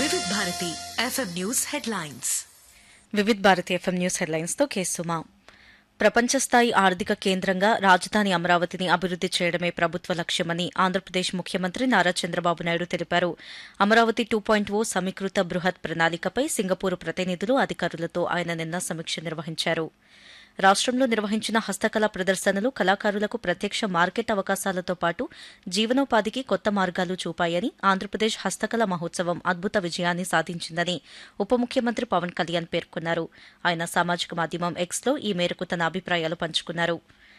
వివిధ Bharati FM news headlines Vividh Bharati FM news హెడ్లైన్స్తో కేసుమా ప్రపంచ స్థాయి ఆర్థిక కేంద్రంగా రాజధాని అమరావతిని అభివృద్ది చేయడమే ప్రభుత్వ లక్ష్యమని ఆంధ్రప్రదేశ్ ముఖ్యమంత్రి నారా చంద్రబాబు నాయుడు తెలిపారు అమరావతి టూ పాయింట్ ఓ సమీకృత బృహత్ ప్రణాళికపై సింగపూర్ ప్రతినిధులు అధికారులతో ఆయన నిన్న సమీక్ష నిర్వహించారు రాష్ట్రంలో నిర్వహించిన హస్తకళా ప్రదర్శనలు కళాకారులకు ప్రత్యక్ష మార్కెట్ అవకాశాలతో పాటు జీవనోపాధికి కొత్త మార్గాలు చూపాయని ఆంధ్రప్రదేశ్ హస్తకళ మహోత్సవం అద్భుత విజయాన్ని సాధించిందని ఉప ముఖ్యమంత్రి పవన్ కళ్యాణ్ పేర్కొన్నారు ఆయన సామాజిక మాధ్యమం ఎక్స్లో ఈ మేరకు తన అభిప్రాయాలు పంచుకున్నారు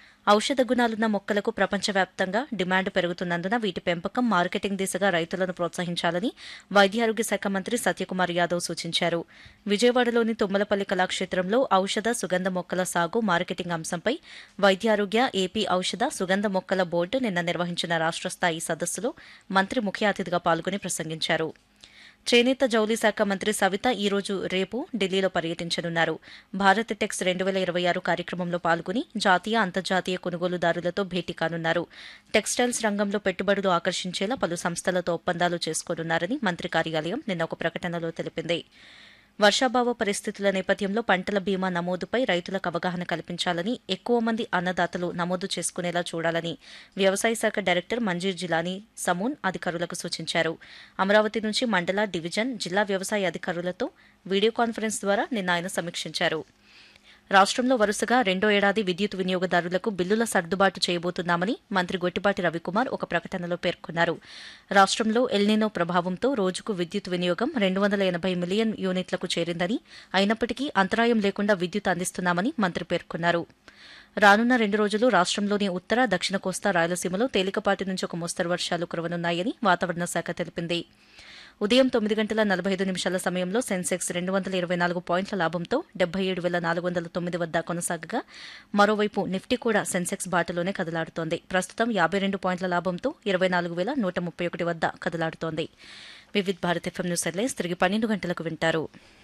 ఔషధ గుణాలున్న మొక్కలకు ప్రపంచవ్యాప్తంగా డిమాండ్ పెరుగుతున్నందున వీటి పెంపకం మార్కెటింగ్ దిశగా రైతులను ప్రోత్సహించాలని వైద్యారోగ్య శాఖ మంత్రి సత్యకుమార్ యాదవ్ సూచించారు విజయవాడలోని తుమ్మలపల్లి కళాక్షేత్రంలో ఔషధ సుగంధ మొక్కల సాగు మార్కెటింగ్ అంశంపై వైద్యారోగ్య ఏపీ ఔషధ సుగంధ మొక్కల బోర్డు నిన్న నిర్వహించిన రాష్ట్ర స్థాయి సదస్సులో మంత్రి ముఖ్య అతిథిగా పాల్గొని ప్రసంగించారు చేనేత జౌళి శాఖ మంత్రి సవిత ఈ రోజు రేపు ఢిల్లీలో పర్యటించనున్నారు భారత్ టెక్స్ రెండు వేల ఇరవై ఆరు కార్యక్రమంలో పాల్గొని జాతీయ అంతర్జాతీయ కొనుగోలుదారులతో భేటీ కానున్నారు టెక్స్టైల్స్ రంగంలో పెట్టుబడులు ఆకర్షించేలా పలు సంస్థలతో ఒప్పందాలు చేసుకోనున్నారని మంత్రి కార్యాలయం నిన్న ఒక ప్రకటనలో తెలిపింది వర్షాభావ పరిస్థితుల నేపథ్యంలో పంటల బీమా నమోదుపై రైతులకు అవగాహన కల్పించాలని ఎక్కువ మంది అన్నదాతలు నమోదు చేసుకునేలా చూడాలని వ్యవసాయ శాఖ డైరెక్టర్ మంజీర్ జిలానీ సమూన్ అధికారులకు సూచించారు అమరావతి నుంచి మండల డివిజన్ జిల్లా వ్యవసాయ అధికారులతో వీడియో కాన్ఫరెన్స్ ద్వారా నిన్న ఆయన సమీక్షించారు రాష్ట్రంలో వరుసగా రెండో ఏడాది విద్యుత్ వినియోగదారులకు బిల్లుల సర్దుబాటు చేయబోతున్నామని మంత్రి గొట్టిపాటి రవికుమార్ ఒక ప్రకటనలో పేర్కొన్నారు రాష్ట్రంలో ఎల్నినో ప్రభావంతో రోజుకు విద్యుత్ వినియోగం రెండు వందల ఎనభై మిలియన్ యూనిట్లకు చేరిందని అయినప్పటికీ అంతరాయం లేకుండా విద్యుత్ అందిస్తున్నామని మంత్రి పేర్కొన్నారు రానున్న రెండు రోజులు రాష్ట్రంలోని ఉత్తర దక్షిణ కోస్తా రాయలసీమలో తేలికపాటి నుంచి ఒక మోస్తరు వర్షాలు కురవనున్నాయని వాతావరణ శాఖ తెలిపింది ఉదయం తొమ్మిది గంటల నలభై ఐదు నిమిషాల సమయంలో సెన్సెక్స్ రెండు వందల ఇరవై నాలుగు పాయింట్ల లాభంతో డెబ్బై ఏడు వేల నాలుగు వందల తొమ్మిది వద్ద కొనసాగగా మరోవైపు నిఫ్టీ కూడా సెన్సెక్స్ బాటలోనే కదలాడుతోంది ప్రస్తుతం యాభై రెండు పాయింట్ల లాభంతో ఇరవై నాలుగు వేల నూట ముప్పై ఒకటి వద్ద కదలాడుతోంది Vividh Bharat FM news headlines తిరిగి పన్నెండు గంటలకు వింటారు